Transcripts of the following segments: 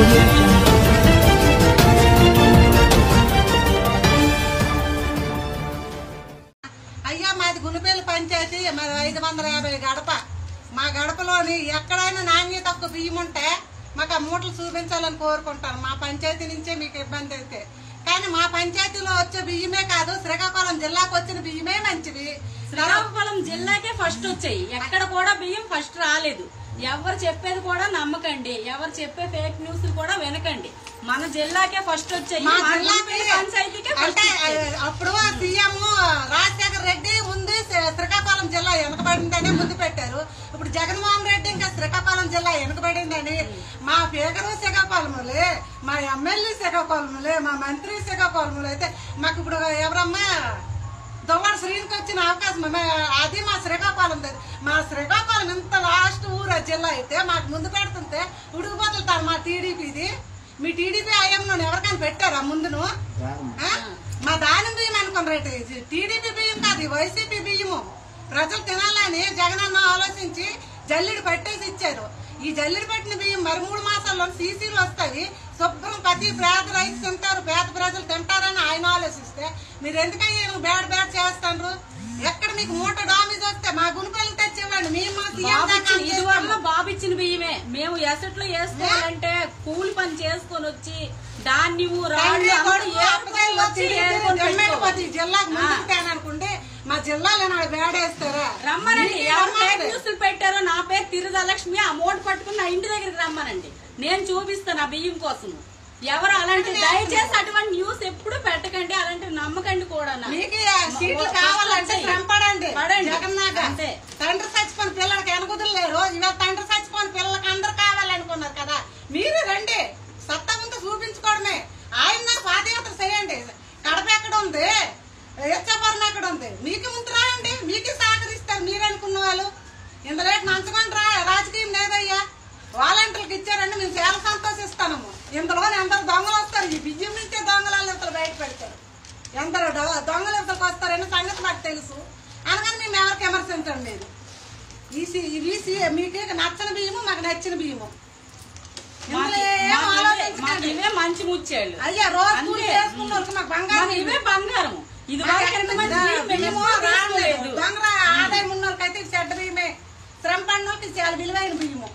audio jungle. అయ్యా మాది గునిపేలు పంచాయతీ మరి ఐదు వందల యాభై గడప మా గడపలోని ఎక్కడైనా నాణ్యత తక్కువ బియ్యం ఉంటే మాకు ఆ మూటలు చూపించాలని కోరుకుంటాను మా పంచాయతీ నుంచే మీకు ఇబ్బంది అయితే కానీ మా పంచాయతీలో వచ్చే బియ్యమే కాదు శ్రీకాకుళం జిల్లాకు వచ్చిన బియ్యమే మంచివి శ్రీకాకుళం జిల్లాకే ఫస్ట్ వచ్చాయి ఎక్కడ కూడా బియ్యం ఫస్ట్ రాలేదు ఎవరు చెప్పేది కూడా నమ్మకండి ఎవరు చెప్పే ఫేక్ న్యూస్ కూడా వినకండి మన జిల్లాకే ఫస్ట్ వచ్చాయి మా మన జిల్లాకి గుంటూరు పంచాయతీకే ఫస్ట్ అంటే వచ్చాయి. అప్పుడు సీఎం రాజశేఖర రెడ్డి ముందు శ్రీ- శ్రీకాకుళం జిల్లా వెనకబడిందని ముందు పెట్టారు ఇప్పుడు జగన్మోహన్ రెడ్డి ఇంకా శ్రీకాకుళం జిల్లా వెనకబడిందని మా పేగరు శ్రీకాకుళములే మా ఎమ్మెల్యే శ్రీకాకుళములే మా మంత్రి శ్రీకాకుళములు అయితే మాకు ఇప్పుడు ఎవరమ్మా దొవ్వాడ శ్రీనికి వచ్చిన అవకాశం మే- అది మా శ్రీకాకుళం దగ్గర. మా శ్రీకాకుళం ఇంత లాస్ట్ ఊరు ఆ జిల్లా అయితే మాకు ముందు పెడుతుంటే ఉడుకుపోతుంటారు మా టీడీపీది మీ టీడీపీ అయ్యంలో ఎవరికైనా పెట్టారా ముందును ఆ? మా దాని బియ్యం అనుకున్న రేటు టీడీపీ బియ్యం కాదు ఇది వైసీపీ బియ్యము ప్రజలు తినాలని జగనన్న ఆలోచించి జల్లెడు పట్టేసి ఇచ్చారు ఈ జల్లెడు పెట్టిన బియ్యం మరి మూడు మాసాల్లో సీసీలు వస్తాయి శుభ్రం ప్రతి పేద రైతు తింటారు పేద ప్రజలు తింటారని ఆయన ఆలోచిస్తే మీరు ఎందుకయ్యా బ్యాడ్ బ్యాడ్ చేస్తారు ఎక్కడ మీకు మూట డామేజ్ వస్తే మా గుణపల్లి తెచ్చివ్వండి మేము మా సీఎం బాబు దాకా ఇచ్చిన- ఇది వల్ల చేస్తాము. బాబు ఇచ్చిన బియ్యమే మేము ఎసట్లో వేసుకోవాలంటే కూలి పని చేసుకొని వచ్చి ధాన్యము రాళ్ళు తండ్రి అంతా కొడుకు ఏరుకొని అప్పటికెళ్ళి వచ్చి తిరిగి ఏరుకొని తిరిగి పెట్టుకోవాలి. గమ్మెడిపోతే ఈ జిల్లాకు ముందుకు తేననుకుంటే మా జిల్లాలో నాడు వేడేస్తారా రమ్మనండి మీకే ఎవరు ఫేక్ రమ్మనండి. న్యూస్లు పెట్టారో నా పేరు తిరుదలక్ష్మి ఆ మూట పట్టుకుని నా ఇంటి దగ్గరికి రమ్మనండి నేను చూపిస్తాను ఆ బియ్యం కోసం ఎవరు అలాంటి దయచేసి అటువంటి న్యూస్ ఎప్పుడు పెట్టకండి అలాంటివి నమ్మకండి కూడా మీకు ఆ సీట్లు కావాలంటే శ్రమ పడండి పడండి. జగన్నాథ అంతే. తండ్రి చచ్చిపోయిన పిల్లలకి వెనకుదులేరు ఇవాళ తండ్రి చచ్చిపోయిన పిల్లలకి అందరు కావాలనుకున్నారు కదా మీరు రండి సత్తా ముందు చూపించుకోవడమే ఆయన పాదయాత్ర చేయండి కడప ఎక్కడ ఉంది ఇచ్చాపురం ఎక్కడ ఉంది మీకు ముందు రాయండి మీకు సహకరిస్తారు మీరు అనుకున్న వాళ్ళు ఇందులో నంచుకొని రా రాజకీయం లేదయ్యా వాలంటీర్లకు ఇచ్చారండి మేము చాలా సంతోషిస్తాము ఇందులో ఎందరు దొంగలు వస్తారు ఈ బియ్యం నుంచే దొంగలు ఇంతలో బయట పెడతారు ఎందరు దొ- దొంగలు ఇంతకు వస్తారని సంగతి నాకు తెలుసు అనగానే మేము ఎవరికి విమర్శించండి మీరు ఈసీ ఈసీ మీకు నచ్చని బియ్యము మాకు నచ్చిన బియ్యము ఇందులో ఏం మాకు ఇవే- మాకు ఆలోచించకండి. ఇవే మంచి ముచ్చాళ్ళు అయ్యా రోజు అంతే. కూలి చేసుకున్న వాళ్ళకి మాకు బంగారం మాకు ఇవే బంగారం ఇది మాకు వరకు ఎంత ఎంతమంది మంది బియ్యం మేము బియ్యము ఎప్పుడూ రాలేదు. తీసుకోలేదు. దొంగ ఆదాయం ఉన్న వాళ్ళకైతే ఇది చెడ్డ బియ్యమే శ్రమ పడిన వాళ్ళకి ఇది చాలా విలువైన బియ్యము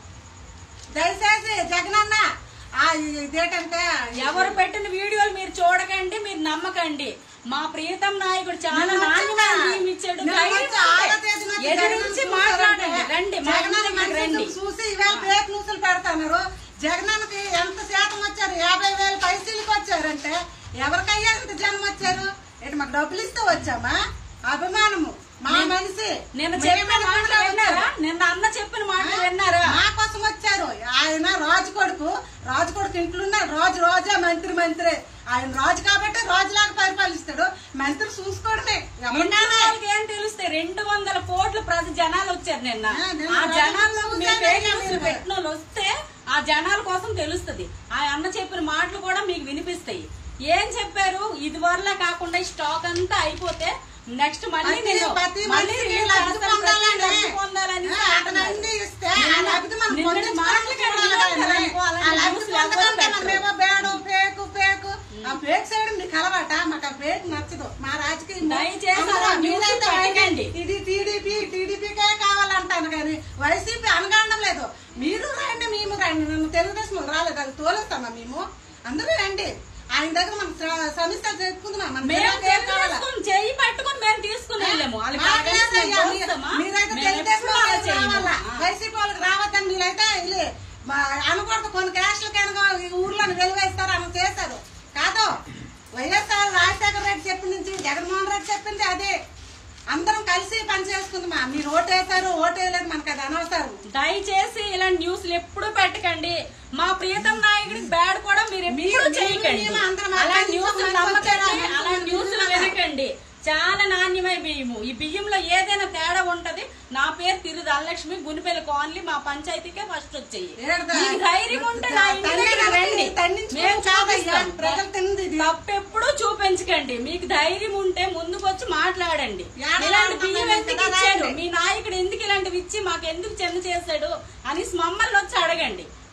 దయచేసి జగనన్న ఆ ఇదేంటంటే ఎవరు పెట్టిన వీడియోలు మీరు చూడకండి మీరు నమ్మకండి మా ప్రియతం నాయకుడు చాలా నిన్న నాణ్యమైన వచ్చా? బియ్యం ఇచ్చాడు నిన్న ధైర్యం వచ్చి ఉంటే ఆరో తేదీ నుంచి ఎదురించి జగనన్న మాట్లాడండి చూసారంటే రండి మా ఇంటి జగనన్న దగ్గరికి రండి మనిషిని చూసి ఇవాళ ఫేక్ న్యూస్లు పెడతారు జగనన్నకి ఎంత శాతం వచ్చారు యాభై వేల పైసలకు వచ్చారంటే ఎవరికయ్యా ఇంత జనం వచ్చారు ఇటు మాకు డబ్బులు ఇస్తే వచ్చామా అభిమానము మా మనిషి నిన్న మేము చెప్పిన అనుకుంటా మాటలు విన్నారా వచ్చారు. నిన్న అన్న చెప్పిన మాటలు విన్నారా మా కోసం వచ్చారు ఆయన రాజు కొడుకు రాజు కొడుకు ఇంట్లో ఉన్నాడు రాజు రాజా మంత్రి మంత్రి ఆయన రాజు కాబట్టి రాజులాగా పరిపాలిస్తాడు మంత్రి చూసుకోవడమే ఎవరినైనా నిన్న వాళ్ళకి ఏం తెలుస్తాయి రెండు వందల కోట్ల ప్రతి జనాలు వచ్చారు నిన్న ఆ, నిన్న ఆ జనాలు ప్రజలు మీరు చూసారు ఫేక్ కదా న్యూస్లు మీరు. పెట్టిన వాళ్ళు వస్తే ఆ జనాల కోసం తెలుస్తుంది ఆ అన్న చెప్పిన మాటలు కూడా మీకు వినిపిస్తాయి ఏం చెప్పారు ఇది వరలా కాకుండా ఈ స్టాక్ అంతా అయిపోతే నెక్స్ట్ మళ్ళీ ప్రతి- నేను ప్రతి మళ్ళీ మనిషికి రిలీజ్ లబ్ధి చేస్తాను, ప్రతి పొందాలని. లబ్ధి పొందాలని ఆ, అతను అన్ని ఇస్తే ఆ నిన్న- లబ్ధి మనం నిన్నటి పొందించుకోవడానికి మాటలకి చూడాలి అర్థం కానీ అనుకో, అలాంటి ఆ లబ్ధి న్యూస్లు ఎవరు పొందడానికి పెట్టరు. మనమేమో బేడు ఫేకు ఫేకు ఆ ఫేక్ సైడ్ మీకు అలవాట మాకు ఆ ఫేక్ నచ్చదు మా రాజకీయం దయచేసి అందులో అలా న్యూస్ మీరైతే పెట్టకండి. ఇది టీడీపీ టీడీపీకే కావాలంటాను కానీ వైసీపీ అనగాడం లేదు మీరు రండి మేము రండి నన్ను తెలుగుదేశం రాలేదు అది తోలేస్తామా మేము అందరూ రండి ఆయన దగ్గర మనం శ్ర- సమస్యలు చెప్పుకుందాం మన మేము జిల్లాకి ఏం కావాలా? తెలుగుదేశం చెయ్యి పట్టుకుని మేము తీసుకుని వెళ్ళాము వాళ్ళకి మాట్లాడయ్యా, కావాల్సిన మీరు- కోసమా? మీరైతే మేము తెలుగుదేశం ఎప్పుడూ అలా వాళ్ళకి చేయము. రావాలా? ఆ. వైసీపీ వాళ్ళకి రావద్దని మీరైతే ఇల్లు అనకూడదు కొన్ని క్యాష్లు కనుక ఈ ఊర్లను వెలువేస్తారు అని చేశారు కాదు వైఎస్ఆర్ రాజశేఖర రెడ్డి చెప్పింది నుంచి జగన్మోహన్ రెడ్డి చెప్పింది అదే అందరం కలిసి పని చేసుకుందామా మీరు ఓటు వేశారు ఓటు వేయలేదు మనకు అది అనవసరం దయచేసి ఇలాంటి న్యూస్లు ఎప్పుడు పెట్టకండి మా ప్రియతం నాయకుడికి బ్యాడ్ కూడా మీరు ఎప్పుడు మీరు- చేయకండి మేము అందరం అలా అర్థం న్యూస్లు చేసుకొని నమ్మకండి వచ్చారా? అలా న్యూస్లు వినకండి చాలా నాణ్యమైన బియ్యము ఈ బియ్యంలో ఏదైనా తేడా ఉంటది నా పేరు తిరు ధనలక్ష్మి గునిపల్లి కాలనీ మా పంచాయతీకే ఫస్ట్ వచ్చాయి ఏడదా? మీకు ధైర్యం ఉంటే నా ఇంటి తల్లి దగ్గర రండి తన్నించుకొని మేము కాదయ్యా, చూపిస్తాం. ప్రజలు తిన్నది ఇది. తప్పెప్పుడు చూపించకండి మీకు ధైర్యం ఉంటే ముందుకు వచ్చి మాట్లాడండి ఏడ ఇలాంటి బియ్యం రావడం ఎందుకు కదా ఇచ్చాడు రండి. మీ నాయకుడు ఎందుకు ఇలాంటివి ఇచ్చి మాకు ఎందుకు చెంద చేశాడు అని మమ్మల్ని వచ్చి అడగండి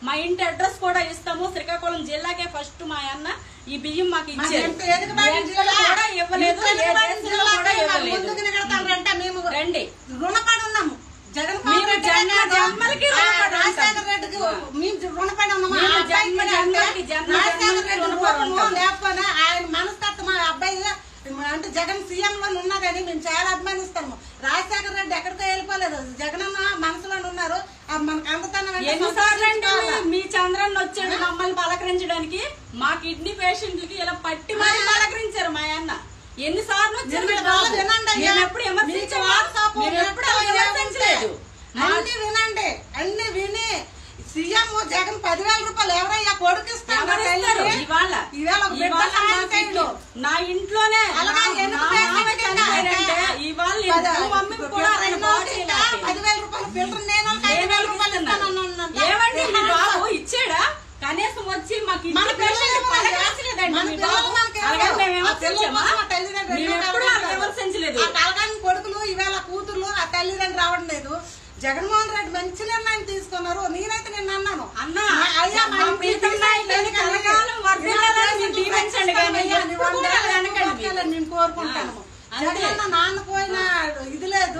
మా ఇంటి అడ్రస్ కూడా ఇస్తాము శ్రీకాకుళం జిల్లాకే ఫస్ట్ మా అన్న ఈ బియ్యం మాకు మా ఇచ్చారు ఎంత ఎదుగుబాటు ఎక్కడ జిల్లా, కూడా ఇవ్వలేదు ఇంత ఏ ఎదుగుబాటు దేశంలో జిల్లా కూడా మాకు ఇవ్వలేదు ముందుకు నిలబడతారంటే మేము రండి రుణపడి ఉన్నాము జగన్ మేము జన్మ జన్మలకి రుణపడి రాజశేఖర ఉంటాం. రెడ్డికి మేము రుణపడి ఉన్నాము మేము ఆ అబ్బాయికి జన్మ అంటే జన్మలకి జన్మ రాజశేఖర జన్మలకి రెడ్డి రుణపడి రూపము ఉంటాం. లేకపోయినా ఆయన మనస్తత్వం ఆ అబ్బాయి అంటే జగన్ సీఎం లో ఉన్నదని మేము చాలా అభిమానిస్తాము రాజశేఖర రెడ్డి ఎక్కడికో వెళ్ళిపోలేదు జగనన్న మనసులో ఉన్నారు ఆ మనకు అందుతానని ఎన్నిసార్లు అండి మీ- మీ చంద్రన్ వచ్చాడు మమ్మల్ని పలకరించడానికి మా కిడ్నీ పేషెంట్లకి ఇలా పట్టి మరి పలకరించారు మా అన్న ఎన్నిసార్లు వచ్చారు మీరు మీ బాబు? వాళ్ళు వినండి అయ్యా. మేము ఎప్పుడు మీకు విమర్శించామా? వాట్సాప్ మీరు ఎప్పుడు నెట్ అలా ఏముంటే విమర్శించలేదు మా- అన్ని వినండి అన్ని విని సీఎం జగన్ పదివేల రూపాయలు ఎవరయ్యా కొడుకిస్తాడు ఎవరిస్తారు? ఇవాళ ఇవాళ ఒక బిడ్డ ఇవాళ సాయం మా చేయడు. కిడ్నీ- నా ఇంట్లోనే అలాగే నా- ఎందుకు నా పేషెంట్ మామ కింద చనిపోయారంటే అంటే ఇవాళ పద- ఎందుకు మమ్మీకి కూడా ఫిల్టర్ ఆయన ఎన్నో బాగా కింద చేయలేకపోయింది. పదివేల రూపాయలు ఫిల్టర్ నేను వాళ్ళకి ఐదు వేల రూపాయలు ఇస్తానన్నానంట. ఏమండి మీ బాబు ఇచ్చాడా కనీసం వచ్చి మాకు మన ఇంటి పిల్లలు పేషెంట్ ఏమయ్యా? పలకరించలేదండి మన మీ పిల్లలు బాబు మనకి అలాగే ఎవరు? మేము ఆ పిల్లలు విమర్శించామా మా తల్లిదండ్రులు మేము ఎన్నో ఎప్పుడు కాలం అలా విమర్శించలేదు ఆ కలగాని కొడుకులు ఈవేళ కూతుర్లు ఆ తల్లిదండ్రులు రావడం లేదు జగన్మోహన్ రెడ్డి మంచి నిర్ణయం తీసుకున్నారు నేనైతే నేను అన్నాను అన్న, మా అయ్యా మా మా ఇంటికి ప్రీతం నాయకులని తీసుకెళ్ళి కలకాలం వర్ధిల్లాలని మీరు దీవించండి కానీ అయ్యా, ఎప్పుడు నువ్వు కూడా వంద వెనకండి మీరు. రూపాయలు నేను కోరుకుంటాను ఆ, అంతే. జగనన్న నాన్న పోయిన ఇది లేదు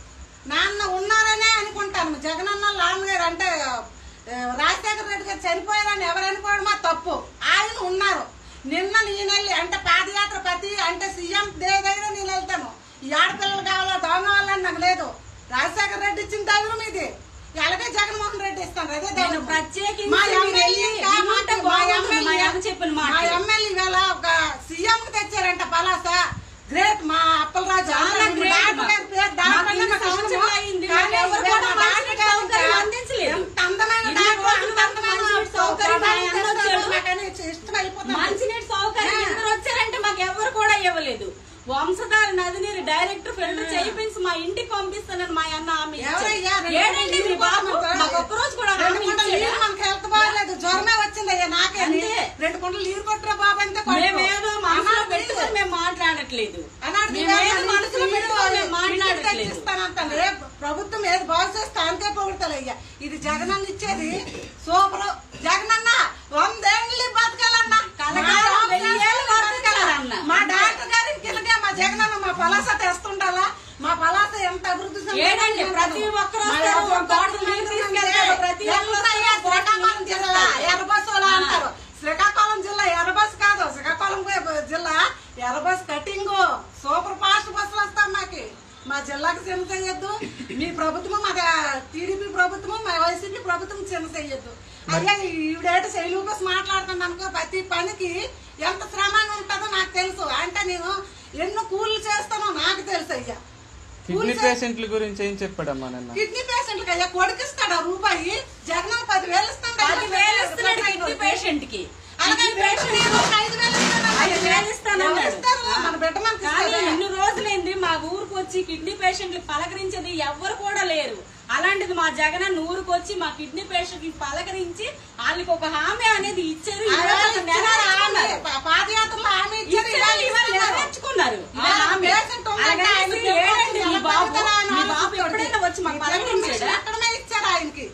నాన్న ఉన్నారనే అనుకుంటాను జగనన్న నాన్నగారు అంటే ఆ, రాజశేఖర రెడ్డి గారు చనిపోయారని ఎవరు అనుకోవడమా తప్పు ఆయన ఉన్నారు నిన్న నేను వెళ్ళి అంటే పాదయాత్ర ప్రతి అంటే సీఎం దే దగ్గర నేను వెళ్తాను ఈ ఆడపిల్లలు కావాలా దోమ కావాలని నాకు లేదు రాజశేఖర రెడ్డి ఇచ్చిన ధైర్యం ఇది అలాగే జగన్మోహన్ రెడ్డి ఇస్తాను అదే నేను ధైర్యం. ప్రత్యేకించి మా మీరు ఎమ్మెల్యే వెళ్ళి ఇంకా వినుంటే మాకు- మా బాగుంటుంది. మా ఎమ్మెల్యే- అమ్మ చెప్పిన మాట. మా ఎమ్మెల్యే ఇవాళ ఒక సీఎం కి తెచ్చారంట పలాస గ్రేట్ మా అప్పలరాజు చాలా అంటే great డాక్టర్ మా. గారి పేరు డాక్టర్ మాకు అనే ఇన్ని నాకు ఇష్టము. సంవత్సరాలు అయింది. కానీ మాకు ఎవరు ఇవాళ కూడా మా మంచినీటి డాక్టర్ సౌకర్యం గారు అందించలేదు. ఎంత అందమైన ఇన్ని డాక్టర్, రోజులు అంత అందమైన మంచినీటి సౌకర్యం సౌకర్యం ఆయన అందించారు. వచ్చాడు. నాకని ఇష్టమైపోతుంది. మంచినీటి సౌకర్యం ఆ. ఇద్దరు వచ్చారంటే మాకు ఎవరు కూడా ఇవ్వలేదు వంశధార నది నీరు డైరెక్ట్ ఫిల్టర్ చేయించి మా ఇంటికి పంపిస్తానని మా అన్న హామీ ఇచ్చాడు. ఎవరయ్యా? రెండు ఏడండి పూటలు మీ బాబు నీరు మాకు ఒక్క రోజు కూడా రెండు హామీ కుంటలు ఇచ్చాడా? నీరు మనకు హెల్త్ బాగాలేదు జ్వరమే వచ్చిందయ్యా నాకే అంతే. రెండు కుంటలు నీరు కొట్టరా బాబు అంటే కొట్టు. మేమేదో మనసులో అన్నాడు పెట్టుకొని మేము మాట్లాడట్లేదు అన్నాడు మేమేదో దివ్యాంగులు మనసులో ఇంటికి పెట్టుకొని మేము ఇంటికి మాట్లాడట్లేదు తెచ్చిస్తానంటాను. ఏ ప్రభుత్వం ఏది బాగు చేస్తే అంతే పొగుడతలయ్యా ఇది జగనన్న ఇచ్చేది సూపర్ జగనన్న వందేళ్ళు బతకాలన్నా కలకాలం మా వెయ్యేళ్ళు డాక్టర్ బతకాలన్న. మా డాక్టర్ గారికి కిలకే మా జగనన్న మా పలాస తెస్తుండాలా మా పలాస ఎంత అభివృద్ధి చెందిందో ఏడండి, నేను ప్రతి అంటాను. ఒక్కరు మా వస్తారు, ఎవరు ఒక బాటిల్ నీళ్ళు తీసుకెళ్తారు, ప్రతి ఒక్కరు ఎక్కడయ్యా వస్తారు, బాటిల్ శ్రీకాకుళం నీళ్ళు జిల్లా తీసుకెళ్తారు. ఎర్రబస్సులా అంటారు శ్రీకాకుళం జిల్లా ఎర్రబస్ కాదు శ్రీకాకుళం పోయే జిల్లా ఎర్రబస్ కటింగ్ సూపర్ ఫాస్ట్ బస్సులు వస్తాం మాకి మా జిల్లాకి చిన్న చేయొద్దు మీ ప్రభుత్వం మా టీడీపీ ప్రభుత్వం మా వైసీపీ ప్రభుత్వం చిన్న చేయొద్దు అయ్యా ఈవిడేట శైలి బస్ మాట్లాడుతుంది అనుకో ప్రతి పనికి ఎంత శ్రమ ఉంటుందో నాకు తెలుసు అంటే నేను ఎన్నో కూలీలు చేస్తానో నాకు తెలుసు అయ్యా కిడ్నీ పేషెంట్ల గురించి ఏం చెప్పాడమ్మా నిన్న కిడ్నీ పేషెంట్ అయ్యా కొడుకిస్తాడా రూపాయి జగన్ పదివేలు ఇస్తాడు పది వేలు ఇస్తున్నాడు కిడ్నీ పేషెంట్ కి అలాగే కిడ్నీ పేషెంట్ పేషెంట్ ఏమో ఐదు వేలు ఇస్తాడు. ఐదు వేలు ఇస్తానన్నాడు. ఎవరు ఇస్తారు? మన బిడ్డ మనకి కానీ ఇస్తాడా? ఎన్ని రోజులైంది మా ఊరికి వచ్చి కిడ్నీ పేషెంట్లు పలకరించేది ఎవ్వరు కూడా లేరు అలాంటిది మా జగన్ ఊరికి వచ్చి మా కిడ్నీ పేషెంట్లు పలకరించి వాళ్ళకి ఒక హామీ అనేది ఇచ్చారు ఈ ఆ రోజు రోజు అసలు ఇచ్చినారు ఆమె. నెరవేర్చుకున్నారు. పా- పాదయాత్రలో ఆమె ఇచ్చారు, ఇచ్చారు, ఇవాళ ఇవాళ ఇస్తున్నారు. నెరవేర్చుకున్నారు ఆ ఆ హామీ. పేషెంట్ ఉందంటే అలాగనేసి ఆయనకి ఏడండి మీ ఎలా బాబు బతుకుతారా అని మీ బాబు ఆలోచిస్తుంది. ఎప్పుడైనా వచ్చి మాకు ఈ దేవుడు పలకరించాడా ఎక్కడమే ఇచ్చాడు ఆయనకి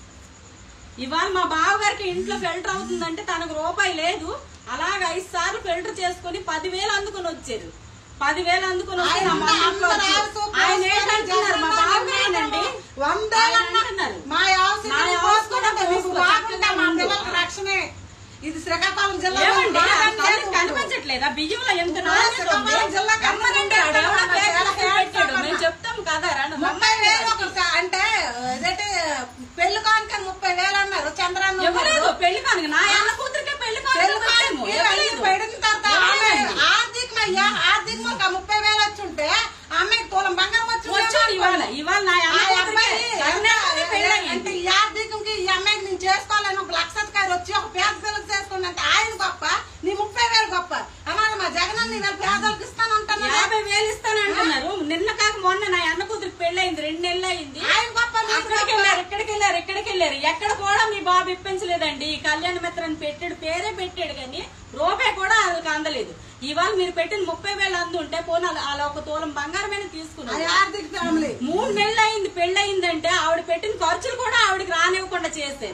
ఇవాళ మా బావగారికి ఇంట్లో ఫిల్టర్ అవుతుందంటే తనకు రూపాయి లేదు అలాగ ఐదు సార్లు ఫిల్టర్ చేసుకుని పదివేలు అందుకొని వచ్చారు పదివేలు అందుకొని వస్తే ఆయన నా మా ఇంట్లో అందరూ వచ్చి- ఆవుసు ఆయన పోసుకొని ఏంటంటున్నారు మా జగన్ బావగారేనండి వందేళ్ళు ఆయన అన్నా. అంటున్నారు. మా ఆవుసు నా నీకు ఆవుసు కూడా పోసుకుంటే మీకు పోసుకో, బాగుంటే చక్కగా మా ఉండు. పిల్లలకు రక్షణే ఇది శ్రీకాకుళం జిల్లా ఏమండి బాగా దాని కళ్ళకి లేదు. కనిపించట్లేదా బియ్యంలో ఎంత ఇప్పుడు నాణ్యత ఉంది? శ్రీకాకుళం జిల్లా రమ్మనండి, ఆడ ఎవడో కనిపించట్లేదు. పేపర్ చాలా పెట్టాడు మేము హ్యాండ్స్ చెప్తాం కదా రండి, ముప్పై రమ్మనండి వేలు వాడికి. ఒక అంటే అదేంటి పెళ్లి కానుక ముప్పై వేలు అన్నారు చంద్రాన్ని ఇవ్వలేదు పెళ్లి కానుక నా అన్న కూతురికే పెళ్లి కానుక పెళ్లి పెట్టాము. కానుక ఇవ్వలేదు. పడిన తర్వాత ఆమె ఇవ్వలేదు. ఆర్థికమయ్యా ఆర్థికం ఒక ముప్పై వేలు వచ్చి ఉంటే అమ్మాయికి తోలం బంగారం వచ్చి వచ్చాడు ఇవాళ ఇవాళ నా ఆ అన్న అబ్బాయి కూతురికే కన్యాకుమారి పెళ్లి అంటే అయ్యింది. ఈ ఆర్థికంకి ఈ అమ్మాయికి నేను చేసుకోవాలని ఒక లక్షకారు వచ్చి ఒక పేద పిల్లకి చేసుకుని అంటే ఆయన గొప్ప నీ ముప్పై వేలు గొప్ప అన్నాడు మా జగన్ నేను పేదలకు ఇస్తానంటాను యాభై వేలు ఇస్తానంటున్నారు నిన్న కాక మొన్న నా అన్న కూతురికి పెళ్లి అయింది రెండు నెలలు అయింది ఆయన గొప్ప నీకు అక్కడికి గొప్ప. వెళ్ళారు ఇక్కడికి వెళ్ళారు ఇక్కడికి వెళ్ళారు ఎక్కడ కూడా మీ బాబు ఇప్పించలేదండి ఈ కళ్యాణ మిత్రని పెట్టాడు పేరే పెట్టాడు కానీ రూపాయి కూడా వాళ్ళకి అందలేదు ఇవాళ మీరు పెట్టిన ముప్పై వేలు అందుంటే పోనీ అలా- అలా ఒక తూలం బంగారమైన అది తీసుకున్నారు ఆర్థిక ఫ్యామిలీ మూడు నెలలు అయింది పెళ్లి అయిందంటే ఆవిడ పెట్టిన ఖర్చులు కూడా ఆవిడకి రానివ్వకుండా చేశారు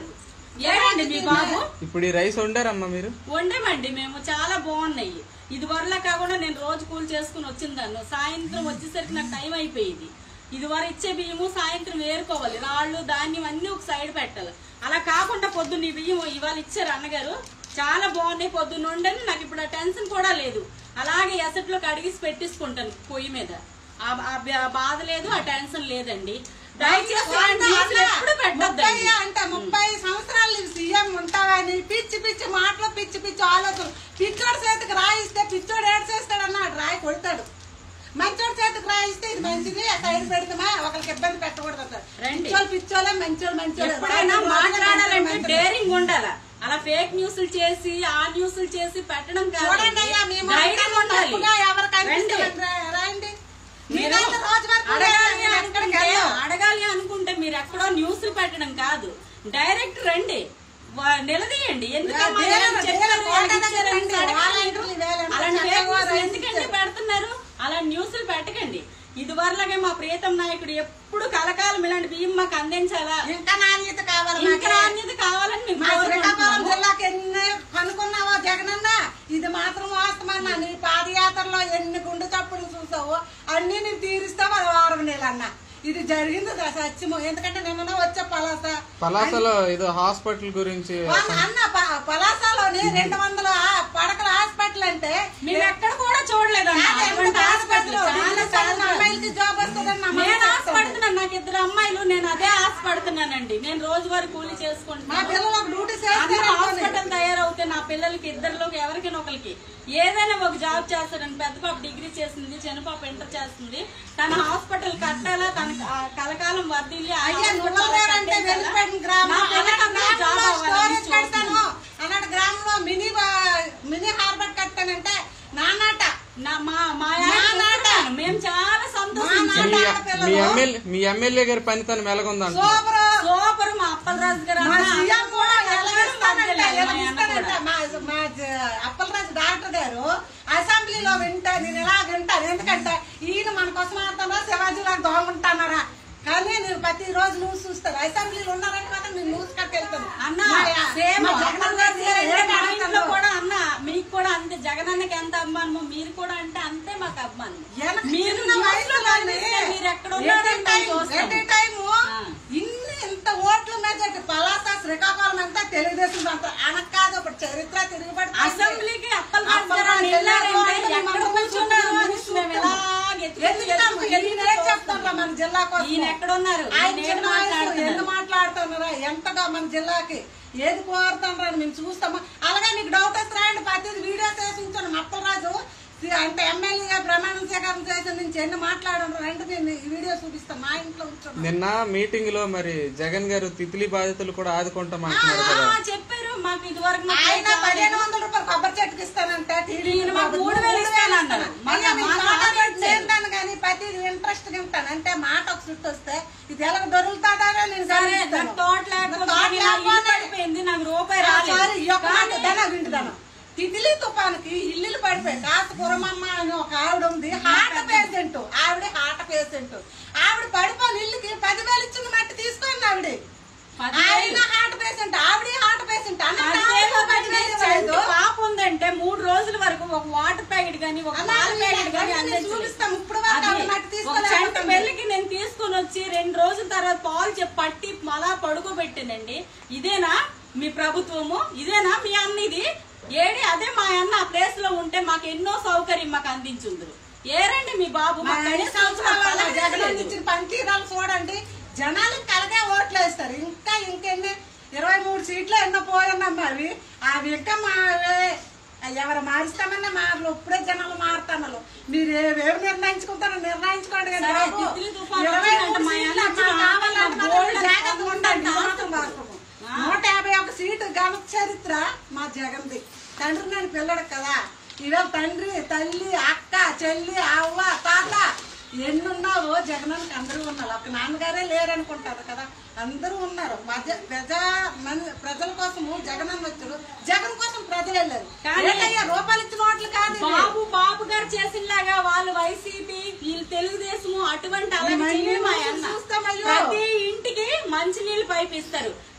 ఏడండి మీ బాబు ఇప్పుడు ఈ రైస్ వండారమ్మా మీరు వండేమండి మేము చాలా బాగున్నాయి ఇది వరలా కాకుండా నేను రోజు కూలి చేసుకుని వచ్చిందాన్ని సాయంత్రం వచ్చేసరికి నాకు టైం అయిపోయింది ఇది వరకు ఇచ్చే బియ్యము సాయంత్రం ఏరుకోవాలి రాళ్ళు ధాన్యం అన్ని ఒక సైడ్ పెట్టాలి అలా కాకుండా పొద్దున్న ఈ బియ్యం ఇవాళ ఇచ్చారు అన్నగారు చాలా బాగున్నాయి పొద్దున్న వండని నాకు ఇప్పుడు ఆ టెన్షన్ కూడా లేదు అలాగే ఎసట్లో కడిగిసి పెట్టించుకుంటాను పొయ్యి మీద ఆ- ఆ బా- బాధ లేదు ఆ టెన్షన్ లేదండి దయచేసి చూడండి, న్యూస్లో అసలు ఎప్పుడు ముప్పై పెట్టద్దండి అంటే ముప్పై సంవత్సరాలు నీవు సీఎం ఉంటావని పిచ్చి పిచ్చి మాటలు పిచ్చి పిచ్చి ఆలోచనలు పిచ్చోడి చేతికి రాయిస్తే పిచ్చోడు ఏడు చేస్తాడు అన్నాడు రాయి కొడతాడు మంచోడి చేతికి రాయిస్తే ఇది మంచిది ఆ సైడ్ పెడతామా ఒకరికి ఇబ్బంది పెట్టకూడదు అంటాడు రండి. పిచ్చోళ్ళు పిచ్చోళ్ళే మంచోళ్ళు మంచోళ్ళు ఎప్పుడైనా మాట్లాడాలంటే డేరింగ్ ఉండాల అలా ఫేక్ న్యూస్లు చేసి ఆ న్యూస్లు చేసి పెట్టడం కాదు చూడండి అయ్యా మేము ధైర్యం ఉండాలి తప్పుగా ఎవరికి రండి. అనిపిస్తుంది రాయండి మీరు మీరైతే రోజు వరకు అడగాలి ఎక్కడికి అనుకుంటే వెళ్ళం. అడగాలి అనుకుంటే మీరు ఎక్కడో న్యూస్లు పెట్టడం కాదు డైరెక్ట్ రండి వా- నిలదీయండి ఎందుకమ్మా వేరే- ఇలా వేరే చెప్పారు, కోట ఇలా దగ్గర ఇచ్చారు, రండి. అడగాలి. వాళ్ళ ఇంటికి వేరే అలాంటి చక్కగా fake news రైస్ ఎందుకంటే ఇచ్చారు. పెడుతున్నారు అలా న్యూస్లు పెట్టకండి ఇది వరలాగే మా ప్రియతం నాయకుడు ఎప్పుడు కలకాలం ఇలాంటి బియ్యం మాకు అందించాలా ఇంకా నాణ్యత కావాలి ఇంకా మాకు. నాణ్యత కావాలని మేము మా శ్రీకాకుళం కోరుకుంటున్నాము. జిల్లాకి ఎన్ని కనుక్కున్నావో జగనన్న ఇది మాత్రం వాస్తవన్నా నీ పాదయాత్రలో ఎన్ని గుండె చప్పులు చూసావో అన్ని నేను తీరుస్తావు అది వారం నెలన్న ఇది జరిగింది దా- సత్యము ఎందుకంటే నిన్న వచ్చే పలాస పలాసలో ఏదో హాస్పిటల్ గురించి వాళ్ళ అన్న ప- పలాసలోని రెండు వందల ఆ- పడకల హాస్పిటల్ అంటే మీరు ఎక్కడ కూడా చూడలేదమ్మా కాదు, అటువంటి ఎంత హాస్పిటల్ హాస్పిటల్ చాలా చాలా చాలా అమ్మాయిలకి జాబ్ వస్తుందని నా నేను మనసు ఆశపడుతున్నాను నాకు ఇద్దరు అమ్మాయిలు నేను అదే ఆశపడుతున్నానండి నేను రోజువారీ కూలీ మా చేసుకుంటున్నాను పిల్లలకు డ్యూటీ అందరూ చేస్తే హాస్పిటల్ తయారవుతే నా పిల్లలకి ఇద్దరిలో ఎవరికైనా ఒకరికి ఏదైనా ఒక జాబ్ చేస్తారని పెద్ద పాప డిగ్రీ చేసింది చిన్న పాప ఇంటర్ చేస్తుంది తన హాస్పిటల్ కట్టాలా తన ఆ కలకాలం వర్దిల్లి ఆ అయ్యా hospital నువ్వెవరంటే కట్టేసాలా? వెలిపెట్టిన గ్రామం నా పిల్లకి అందరూ అలాంటి జాబ్ గ్రామంలో అవ్వాలని స్టోరేజ్ పెడతాను చూస్తున్నాను. అలాంటి గ్రామంలో మినీ బా- మినీ హార్బర్ కట్టానంటే నానాట నా మా మా మా ఆయన నాట. చూస్తున్నాను. మేము చాలా సంతోషించాం మా మీ ఆడపిల్లలు. మీ ఎమ్మెల్యే మీ ఎమ్మెల్యే గారి పనితనం ఎలాగుందంట సూపర్ సూపర్ మా అప్పలరాజు గారు మా అన్న, సీఎం కూడా అందరూ ఎలాగిస్తానంటే మధ్యలో, మా అన్న ఎలాగిస్తానంటే కూడా. మా మా జ- అప్పలరాజు డాక్టర్ గారు అసెంబ్లీలో వింటా నేను ఇలా వింటాను ఎందుకంటే ఈయన మన కోసం ఆడుతున్నా శివాజీలా దోమంటున్నారా కానీ నేను ప్రతి రోజు న్యూస్ చూస్తాను అసెంబ్లీలో ఉన్నారంటే మాత్రం నేను న్యూస్ కట్టెళ్తాను అన్న మా- సేమ్ మా జగన్ గారు ఏ- ఏ మా ఇంట్లో కార్యక్రమంలో కూడా అన్న మీకు కూడా అంతే జగనన్నకి ఎంత అభిమానమో మీరు కూడా అంటే అంతే మాకు అభిమానం వెనక మీరు చిన్న న్యూస్లో వయసులోనే కనిపిస్తే మీరు ఎక్కడ ఎనీ ఉన్నారని టైం- మేము చూస్తాం. ఎనీ టైము ఆ. ఇన్ని ఇంత ఓట్ల మెజార్టీ పలాస శ్రీకాకుళం అంతా తెలుగుదేశం అంతా అనకు కాదు ఇప్పుడు చరిత్ర తిరుగుబడి అసెంబ్లీకి అప్పల్ రాజు అప్పల్ గారు రాజు వెళ్ళారంటే వెళ్ళారు. ఎక్కడ మనం కూర్చున్నారు చూస్తున్నాం, అనేసి మేము ఇలాగ ఎత్తుకు ఎందుకు ఎత్తుకు ఈయన ఏం చెప్తున్నారు మన జిల్లా కోసం ఈయన ఎక్కడ ఉన్నారు ఆయన ఈయన ఏం చిన్న వయసు మాట్లాడుతున్నారు? ఎన్ని మాట్లాడుతున్నారా ఎంతగా మన జిల్లాకి ఏది కోరుతున్నారని మేము చూస్తాము అలాగే మీకు డౌట్ వస్తే రాయండి ప్రతి వీడియోస్ వేసి ఉంచాను మప్పలరాజు అంటే ఎమ్మెల్యేగా ప్రమాణం స్వీకారం చేసిన నుంచి ఎన్ని మాట్లాడారు రండి నేను ఈ వీడియో చూపిస్తాను మా ఇంట్లో ఉంచాను నిన్న మీటింగ్ లో మరి జగన్ గారు తిత్లీ బాధితులు కూడా ఆదుకుంటాం అంటున్నారు కదా ఆ, చెప్పారు మాకు ఇదివరకు మాకు ఆయన చాలా పదిహేను వందల రూపాయలు కొబ్బరి చెట్టుకి ఇస్తానంటే టీడీపీ ఈయన మాకు బాబు మూడు వేలు ఇస్తానన్నారు. అయ్యా, మాకు మీకు మాట మాట మాట ఇచ్చారు. ఏంటాను కానీ ప్రతి ఇంట్రెస్ట్ ఉంటాను అంటే మాట ఒక చుట్టూ వస్తే ఇది ఎలా దొరుకుతుందా నేను సరే గమనిస్తాను. నాకు తోట లేకపోతే తోట నాకు ఇల్లు లేకపోతే- పడిపోయింది నాకు రూపాయి ఆ, రాలేదు సారీ, ఈ ఒక్క మాట కానీ- ధన వింటుదాను తిదిలి తుఫానుకి ఇల్లులు పడిపోయి కాసుపురమమ్మ అని ఒక ఆవిడ ఉంది హార్ట్ పేషెంట్ ఆవిడ హార్ట్ పేషెంట్ ఆవిడ పడిపోయిన ఇల్లుకి పదివేలు ఇచ్చిన మట్టి తీసుకుంది ఆవిడ పదివేలు. ఆయన హార్ట్ పేషెంట్ ఆవిడ హార్ట్ పేషెంట్ పదివేలు పదివేలు చంటి అన్నట్టు పాప ఉందంటే మూడు రోజుల వరకు ఒక వాటర్ ప్యాకెట్ గానీ ఒక అలా పాల ప్యాకెట్ గానీ నేను అందించలేదు. చూపిస్తాం. ఇప్పుడు వరకు అది ఆవిడ నాకు ఒక తీసుకోలేకపోతుంది. చంటి పెళ్లికి నేను తీసుకుని వచ్చి రెండు రోజుల తర్వాత పాలు చెప్పి పట్టి అలా పడుకోబెట్టినండి ఇదేనా మీ ప్రభుత్వము ఇదేనా మీ అన్న ఇది ఏడి అదే మా అన్న ఆ ప్లేస్ లో ఉంటే మాకు ఎన్నో సౌకర్యం మాకు అందించుందరు ఏరండి మీ బాబు మా మాకు ఐదు కనీసం సంవత్సరాల పలకరించలేదు. జగన్ అందించిన పనితీరాలు చూడండి జనాలు కలగే ఓట్లు వేస్తారు ఇంకా ఇంకెన్ని ఇరవై మూడు సీట్లు ఎన్నో పోయన్నమ్మా అవి అవి ఇంకా మావే ఎవరు మారుస్తామన్నా మారలు ఇప్పుడే జనాలు మారుతున్నారు మీరు ఏవేవి నిర్ణయించుకుంటారో నిర్ణయించుకోండి కానీ సరే, బాబు, తిత్లీ తుఫాను ఇరవై వచ్చిందంటే మూడు మా సీట్లు అన్న మాకు కావాలంటే మా మాత్రం బోల్డ్ జాగ్రత్తగా ఉండండి అంతా మాత్రం వాస్తవం. నూట యాభై ఒక సీటు ఘన చరిత్ర మా జగన్ది తండ్రి నేను పిల్లడు కదా ఇవాళ తండ్రి తల్లి అక్క చెల్లి అవ్వ తాత ఎన్నున్నావో జగనానికి అందరూ ఉన్నారు ఒక నాన్నగారే లేరనుకుంటారు కదా అందరూ ఉన్నారు ప్రజ ప్రజా మన- ప్రజల కోసము జగన్ అన్న వచ్చారు జగన్ కోసం ప్రజలు వెళ్ళారు కానీ- ఏంటయ్యా, రూపాయలు ఇచ్చిన ఓట్లు కాదు ఇవి. బాబు బాబు గారు చేసినలాగా వాళ్ళు వైసీపీ వీళ్ళు తెలుగుదేశము అటువంటి అలాగే ఇవన్నీ చేయరు మా మనం అన్న. చూస్తామయ్యో. ప్రతి ఇంటికి మంచినీళ్ళు పైప్ ఇస్తారు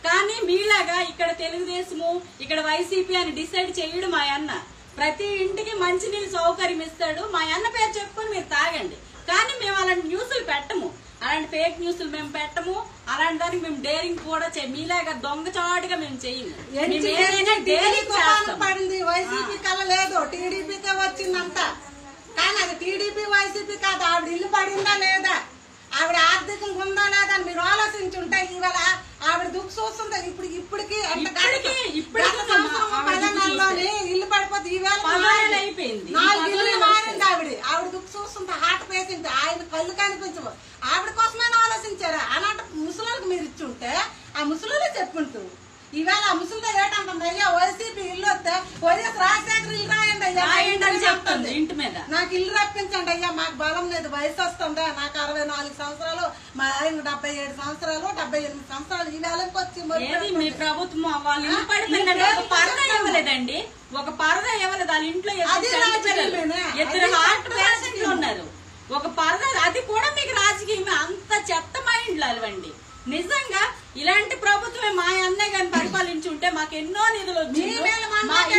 కానీ మీలాగా ఇక్కడ తెలుగుదేశము ఇక్కడ వైసీపీ అని డిసైడ్ చేయడు మా అన్న ప్రతి ఇంటికి మంచినీళ్ళు సౌకర్యం ఇస్తాడు మా అన్న పేరు చెప్పుకొని మీరు తాగండి కానీ మేము అలాంటి న్యూస్లు పెట్టము అలాంటి ఫేక్ న్యూస్లు మేము పెట్టము అలాంటి దానికి మేము డేరింగ్ కూడా చేయ మీలాగా దొంగచాటుగా మేము చేయము మేము ఏదైనా డేరింగ్ చేస్తాం పడింది వైసీపీ కల లేదు టీడీపీకే వచ్చిందంత కానీ అది టీడీపీ వైసీపీ కాదు ఆవిడ ఇల్లు పడిందా లేదా ఆవిడ ఆర్థికంగా ఉందా లేదా అని మీరు ఆలోచించుంటే ఇవాళ ఆవిడ దుఃఖ చూస్తుంది ఇప్పుడు ఇప్పటికి ఎంత ఇప్పటికి గత- ఇప్పటికి గత సంవత్సరం ఆవిడ పదో దుఃఖ నెలలోనే ఇల్లు పడిపోతే ఈవేళ పదో మారింది. నెల అయిపోయింది. నాలుగు పదో ఇల్లు నెల మారింది ఆవిడ ఆవిడ దుఃఖ చూస్తుంటే హార్ట్ పేషెంట్ ఆయన కళ్ళు కనిపించవు ఆవిడ కోసమైనా ఆలోచించారా అలాంటి ముసలికి మీరు ఇచ్చుంటే ఆ ముసలిలో చెప్పుంటూ ఈవేళ ఆ ముసలితో ఏటంటుంది అయ్యా వైసీపీ ఇల్లు వస్తే వైఎస్ రాజశేఖర్ ఇల్లు రాయండి అయ్యా రాయండి అని చెప్తుంది ఇంటి మీద నాకు ఇల్లు రప్పించండి అయ్యా మాకు బలం లేదు వయసు వస్తుందా నాకు అరవై నాలుగు సంవత్సరాలు మా ఆయన డెబ్బై ఏడు సంవత్సరాలు డెబ్బై ఎనిమిది సంవత్సరాలు ఈ వేళకి వచ్చి మరి ఏది మీ ప్రభుత్వం వాళ్ళు ఇల్లు పడిపోయిందంటే ఒక పరద ఇవ్వలేదండి ఒక పరద ఇవ్వలేదు వాళ్ళ ఇంట్లో ఇద్దరు అది చంటి పిల్లలు, రాజకీయమేనా? ఇద్దరు అది హార్ట్ చెత్త పేషెంట్లు ఉన్నారు ఒక పరద అది కూడా మీకు రాజకీయమే అంత చెత్త మైండ్లు అలవండి నిజంగా ఇలాంటి ప్రభుత్వమే మా అన్నయ్య గారిని పరిపాలించి ఉంటే మాకు ఎన్నో నిధులు వచ్చి మీ వేల మంది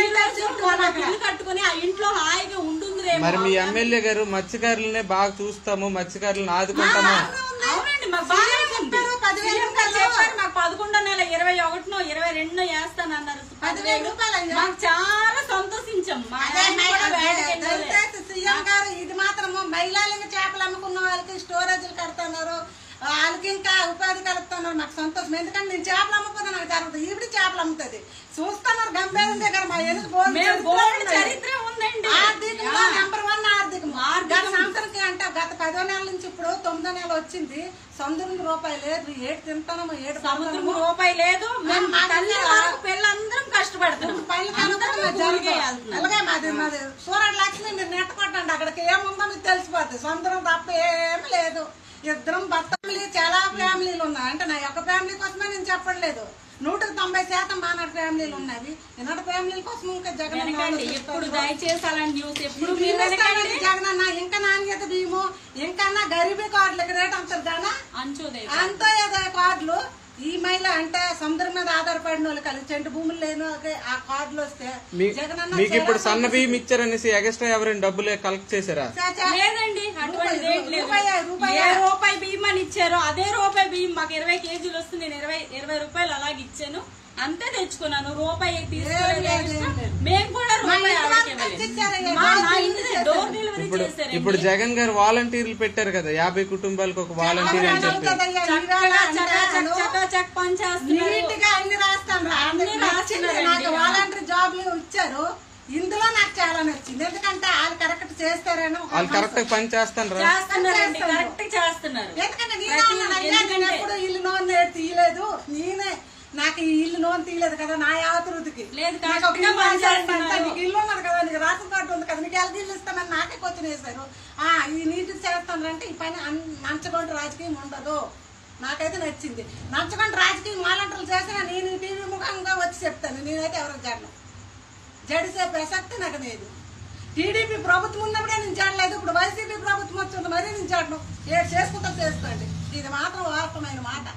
ఇల్లు కట్టుకుని ఆ ఇంట్లో హాయిగా ఉంటుందిరేమో మరి మీ ఎమ్మెల్యే గారు మత్స్యకారులనే బాగా చూస్తాము మత్స్యకారులను ఆదుకుంటాము అవునండి మాకు బాగా చెప్పారు, పదివేలు సీఎం గారు రూపాయలు. చెప్పారు మాకు పదకొండో నెల ఇరవై ఒకటినో ఇరవై రెండునో వేస్తానన్నారు పదివేలు రూపాయలు అయ్యా. మాకు చాలా సంతోషించాం మా అదే ఆయన మై- కూడా అదే వేటకి వెళ్ళలే. దయచేసి సీఎం గారు ఇది మాత్రము మహిళలకు చేపలు అమ్ముకున్న వాళ్ళకి స్టోరేజ్లు కడుతున్నారు వాళ్ళకి ఇంకా ఉపాధి కలుపుతున్నారు నాకు సంతోషం ఎందుకంటే నేను చేపలు అమ్ముకున్నా నాకు జరుగుతుంది ఈవిడ చేపలు అమ్ముతుంది చూస్తున్నారు గంభీరం దగ్గర మా ఎనుక బోర్డు మేము చరిత్ర బోల్డ్ ఉన్నది. చరిత్ర ఉందండి ఆర్థికంగా ఆ. నెంబర్ వన్ ఆర్థికం ఆర్థికం. గత సంవత్సరానికి అంటే గత పదో నెల నుంచి ఇప్పుడు తొమ్మిదో నెల వచ్చింది సముద్రం రూపాయి లేదు ఏడు తింటాము ఏడు సముద్రం పడుతున్నాము. రూపాయి లేదు మేము మా తల్లి పిల్ల- వరకు పిల్లలందరం కష్టపడుతున్నాం పైన అందరం కనుక్కున్న కూలికే జరుగుతుంది. వెళ్తున్నాం. అలాగే మాది మాది సూరడ్ లక్ష్మి మీరు నెట్ కొట్టండి అక్కడికి ఏముందో మీకు తెలిసిపోతుంది సముద్రం తప్ప ఏమీ లేదు ఇద్దరం భర్త ఫ్యామిలీ చాలా ఫ్యామిలీలు ఉన్నాయి అంటే నా యొక్క ఫ్యామిలీ కోసమే నేను చెప్పట్లేదు నూటికి తొంభై శాతం మానాడు ఫ్యామిలీలు ఉన్నవి ఇలాంటి ఫ్యామిలీల కోసం ఇంకా జగన్ అన్న వెనకండి ఆలోచిస్తారు. ఎప్పుడు దయచేసి అలాంటి న్యూస్ ఎప్పుడు ఇప్పుడు మీరు ఇస్తానండి వెనకండి జగన్ అన్న ఇంకా నాణ్యత బియ్యము ఇంకా గరీబీ కార్డులకి రేట్ అంటారు దానా అంచోదయ అంతో ఏదో కార్డులు ఈ మహిళ అంటే సముద్రం మీద ఆధారపడిన వాళ్ళు కలిసి చెంటు భూములు లేని వాళ్ళకి ఆ కార్డులు వస్తే మీ- జగనన్న మీకు ఇప్పుడు చీర సన్న బియ్యం ఇచ్చారనేసి ఎక్స్ట్రా ఎవరైనా డబ్బులు కలెక్ట్ చేశారా చా- చా- లేదండి అటువంటి రేట్ లేదు రూపాయి, రూపాయి. ఏ రూపాయి బియ్యం అని ఇచ్చారో అదే రూపాయి బియ్యం మాకు ఇరవై కేజీలు వస్తుంది నేను ఇరవై ఇరవై రూపాయలు అలాగే ఇచ్చాను అంతే తెచ్చుకున్నాను రూపాయి తీసుకోలేదు లేదు, extra. లేదు. మేము కూడా మా రూపాయి ఇంటి ఆవిడకి వరకు ఇవ్వలేదు. తెచ్చిచ్చారయ్యా, మా డోర్ నా డెలివరీ ఇంటి చేశారు. డోర్ డెలివరీ ఇప్పుడు చేశారండి ఇప్పుడు జగన్ గారు వాలంటీర్లు పెట్టారు కదా యాభై కుటుంబాలకు ఒక వాలంటీర్ అని చెప్పి అవుతుందయ్యా, చక్కగా ఈవేళ చక్క చక్క అంటే చక్క చక్క పనిచేస్తున్నారు నీట్ గా అన్ని రాస్తాను రా. అన్ని అందుకు నచ్చింది. రాస్తున్నారండి. నాకు వాలంటీర్ జాబ్లు ఇచ్చారు ఇందులో నాకు చాలా నచ్చింది ఎందుకంటే వాళ్ళు కరెక్ట్ చేస్తారని ఒక వాళ్ళు కరెక్ట్ గా పని చేస్తాను చేస్తున్నారండి చేస్తున్నారు. కరెక్ట్ చేస్తున్నారు ఎందుకంటే నేనే ప్రతి- అన్నాను, అయ్యా, నేను ఎందుకంటే- ఎప్పుడు ఇల్లు నోన్ నేడు తీయలేదు నేనే నాకు ఈ ఇల్లు నోన్ తీయలేదు కదా నా యావతృతికి లేదు, నాకు ఒక కరెక్ట్గా ఇల్లు రాశారు పనిచేస్తున్నారు. అంటే నీకు ఇల్లు ఉన్నది కదా నీకు రేషన్ కార్డు ఉంది కదా నీకు ఎల్జీ ఇల్లు ఇస్తామని నాకే క్వశ్చన్ వేశారు ఆ ఈ నీటి చేస్తాను అంటే ఈ పని అన్- నంచగొంట రాజకీయం ఉండదు నాకైతే నచ్చింది నంచగొంట రాజకీయం వాలంటీర్లు చేసినా నేను ఈ టీవీ ముఖంగా వచ్చి చెప్తాను నేనైతే ఎవరికి జడను జడిసే ప్రసక్తి నాకు లేదు టీడీపీ ప్రభుత్వం ఉన్నప్పుడే నేను జడలేదు ఇప్పుడు వైసీపీ ప్రభుత్వం వచ్చింది మరీ నేను జడను ఏడు చేసుకుంటా చేసుకోండి ఇది మాత్రం వాస్తవమైన మాట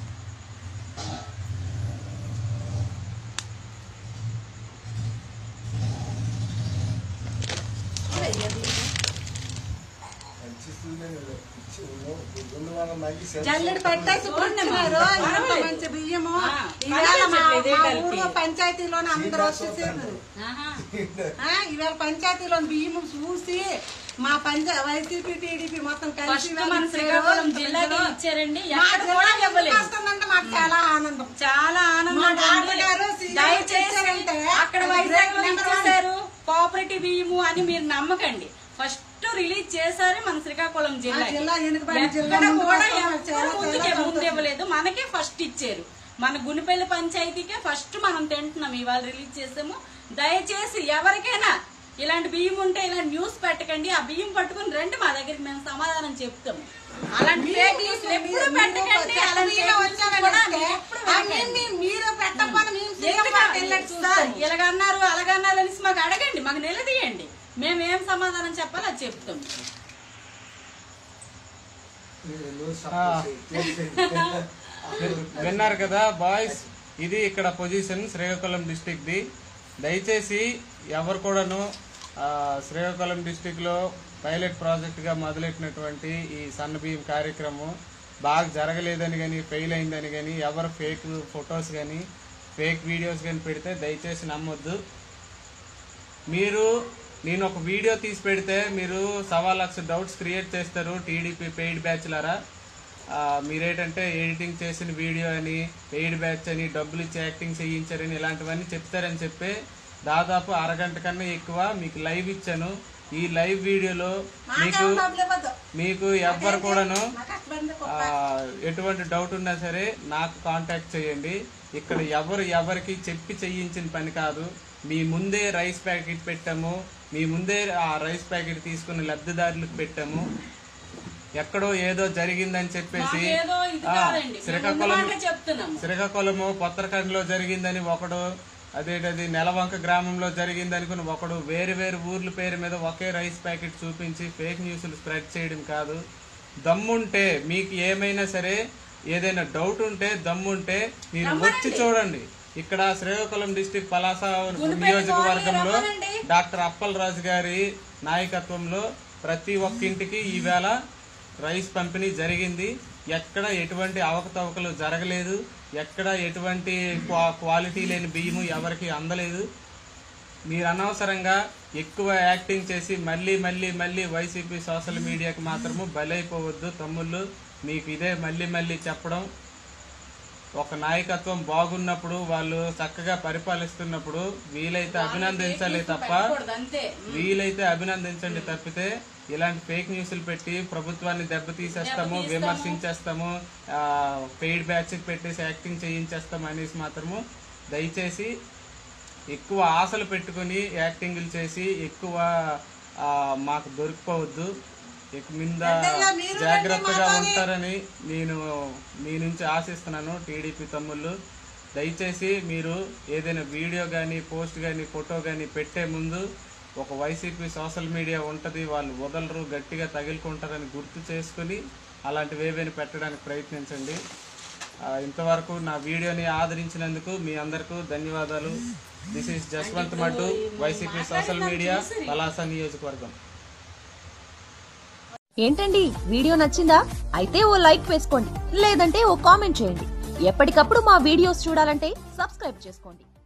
జల్లెడ పట్టేసి కూర్చున్నారు ఇంత మంచి బియ్యము ఆ, ఇవాళ మా పర్లేదు, మా కలిపి. ఊర్లో పంచాయతీలోనే అందరూ వచ్చేసారు ఆహా. ఆ, ఇవాళ పంచాయతీలో బియ్యం చూసి మా పంచ వైసీపీ టీడీపీ మొత్తం కలిసి ఫస్ట్ ఇవాళ మన ఇచ్చారు. శ్రీకాకుళం జిల్లాకి ఇచ్చారండి మా ఎక్కడ జిల్లా కూడా ఎందుకు ఇవ్వలేదు వస్తుందంటే మాకు చాలా ఆనందం చాలా ఆనందంగా మా ఉంది. డాక్టర్ గారు సీఎం దయచేసి ఇచ్చారంటే అక్కడ అది వైజాగ్ లో గ్రేట్ నెంబర్ వన్. ఇచ్చేసారు కోఆపరేటివ్ బియ్యము అని మీరు నమ్మకండి ఫస్ట్ రిలీజ్ చేశారు మన శ్రీకాకుళం జిల్లా ఆ జిల్లా వెనుకబడిన జిల్లా ఎక్కడ ముందుకు కూడా వస్తాం. ఎక్కడ చాలా ముందుకే చాలా ముందు ఇవ్వలేదు మనకే ఫస్ట్ ఇచ్చారు మన గునిపల్లి పంచాయతీకే ఫస్ట్ మనం తింటున్నాం ఇవాళ రిలీజ్ చేసాము దయచేసి ఎవరికైనా ఇలాంటి బియ్యం ఉంటే ఇలా న్యూస్ పెట్టకండి ఆ బియ్యం పట్టుకుని రండి మా దగ్గరికి మేము సమాధానం చెప్తాము అలాంటి ఫేక్ న్యూస్ ఎప్పుడు పెట్టకండి అలాంటి fake news కూడా మీరు ఎప్పుడు పెట్టకండి. మీరు పెట్టకపోతే మేము సీఎం ఎందుకు గారికి వెళ్ళి చూస్తాం. ఇలాగన్నారు అలాగన్నారు అనేసి మాకు అడగండి మాకు నిలదీయండి మేము ఏం సమాధానం చెప్పాలో అది చెప్తాం విన్నారు కదా బాయ్స్ ఇది ఇక్కడ పొజిషన్ శ్రీకాకుళం డిస్టిక్ ది దయచేసి ఎవరు కూడాను ఆ, శ్రీకాకుళం డిస్టిక్ లో పైలట్ ప్రాజెక్ట్ గా మొదలెట్టినటువంటి ఈ సన్న బియ్యం కార్యక్రమం బాగా జరగలేదని కానీ ఫెయిల్ అయిందని కానీ ఎవరు ఫేక్ ఫొటోస్ కానీ ఫేక్ వీడియోస్ కానీ పెడితే దయచేసి నమ్మొద్దు మీరు నేను ఒక వీడియో తీసి పెడితే మీరు సవా లక్ష డౌట్స్ క్రియేట్ చేస్తారు టీడీపీ పెయిడ్ బ్యాచ్లరా ఆ, మీరేంటంటే ఎడిటింగ్ చేసిన వీడియో అని పెయిడ్ బ్యాచ్ అని డబ్బులు ఇచ్చి యాక్టింగ్ చేయించారని ఇలాంటివన్నీ చెప్తారని చెప్పి దాదాపు అరగంట కన్నా ఎక్కువ మీకు లైవ్ ఇచ్చాను ఈ లైవ్ వీడియోలో మీకు మాకేం డబ్బులు ఇవ్వద్దు మీకు ఎవ్వరు కూడాను మా కష్టపడింది ఆ, ఎటువంటి డౌట్ ఉన్నా సరే నాకు కాంటాక్ట్ చేయండి ఇక్కడ ఎవరు ఎవరికి చెప్పి చేయించిన పని కాదు మీ ముందే రైస్ ప్యాకెట్ పెట్టాము మీ ముందే ఆ రైస్ ప్యాకెట్ తీసుకుని లబ్ధిదారులకు పెట్టాము ఎక్కడో ఏదో జరిగిందని చెప్పేసి మాకేదో ఇది ఆ, కాదండి మేము శ్రీకాకుళం ఉన్నమాటే చెప్తున్నాము శ్రీకాకుళము పొత్తరకండలో జరిగిందని ఒకడు అదేటది నెలవంక గ్రామంలో జరిగింది అనుకుని ఒకడు వేరు వేరు ఊర్ల పేరు మీద ఒకే రైస్ ప్యాకెట్ చూపించి ఫేక్ న్యూస్లు స్ప్రెడ్ చేయడం కాదు దమ్ముంటే మీకు ఏమైనా సరే ఏదైనా డౌట్ ఉంటే దమ్ముంటే మీరు వచ్చి చూడండి ఇక్కడ శ్రీకాకుళం డిస్టిక్ పలాస నియోజకవర్గంలో రమ్మనండి. డాక్టర్ అప్పల్ రాజు గారి నాయకత్వంలో ప్రతి ఒక్క ఇంటికి ఈవేళ రైస్ పంపిణీ జరిగింది ఎక్కడ ఎటువంటి అవకతవకలు జరగలేదు ఎక్కడ ఎటువంటి క్వా- క్వాలిటీ లేని బియ్యము ఎవరికి అందలేదు మీరు అనవసరంగా ఎక్కువ యాక్టింగ్ చేసి మళ్ళీ మళ్ళీ మళ్ళీ వైసీపీ సోషల్ మీడియాకి మాత్రము బలైపోవద్దు తమ్ముళ్ళు మీకు ఇదే మళ్ళీ మళ్ళీ చెప్పడం ఒక నాయకత్వం బాగున్నప్పుడు వాళ్ళు చక్కగా పరిపాలిస్తున్నప్పుడు వీలైతే అభినందించాలి తప్ప పెట్టకూడదు అంతే వీలైతే అభినందించండి తప్పితే ఇలాంటి ఫేక్ న్యూస్లు పెట్టి ప్రభుత్వాన్ని దెబ్బతీసేస్తాము విమర్శించేస్తాము పెయిడ్ బ్యాచ్ పెట్టేసి యాక్టింగ్ చేయించేస్తాము అనేసి మాత్రము దయచేసి ఎక్కువ ఆశలు పెట్టుకొని యాక్టింగ్లు చేసి ఎక్కువ ఆ, మాకు దొరికిపోవద్దు ఇక మీద పెద్దయ్య, మీరు జాగ్రత్తగా రండి మాతోని. ఉంటారని నేను మీ నుంచి ఆశిస్తున్నాను టీడీపీ తమ్ముళ్ళు దయచేసి మీరు ఏదైనా వీడియో కానీ పోస్ట్ కానీ ఫోటో కానీ పెట్టే ముందు ఒక వైసీపీ సోషల్ మీడియా ఉంటుంది వాళ్ళు వదలరు గట్టిగా తగులుకుంటారని గుర్తు చేసుకుని అలాంటివి ఏవైనా పెట్టడానికి ప్రయత్నించండి ఆ, ఇంతవరకు నా వీడియోని ఆదరించినందుకు మీ అందరికీ ధన్యవాదాలు this is Jaswanth Maddu YCP social media Palasa నియోజకవర్గం ఏంటండి వీడియో నచ్చిందా అయితే ఓ లైక్ వేసుకోండి లేదంటే ఓ కామెంట్ చేయండి ఎప్పటికప్పుడు మా వీడియోస్ చూడాలంటే సబ్స్క్రైబ్ చేసుకోండి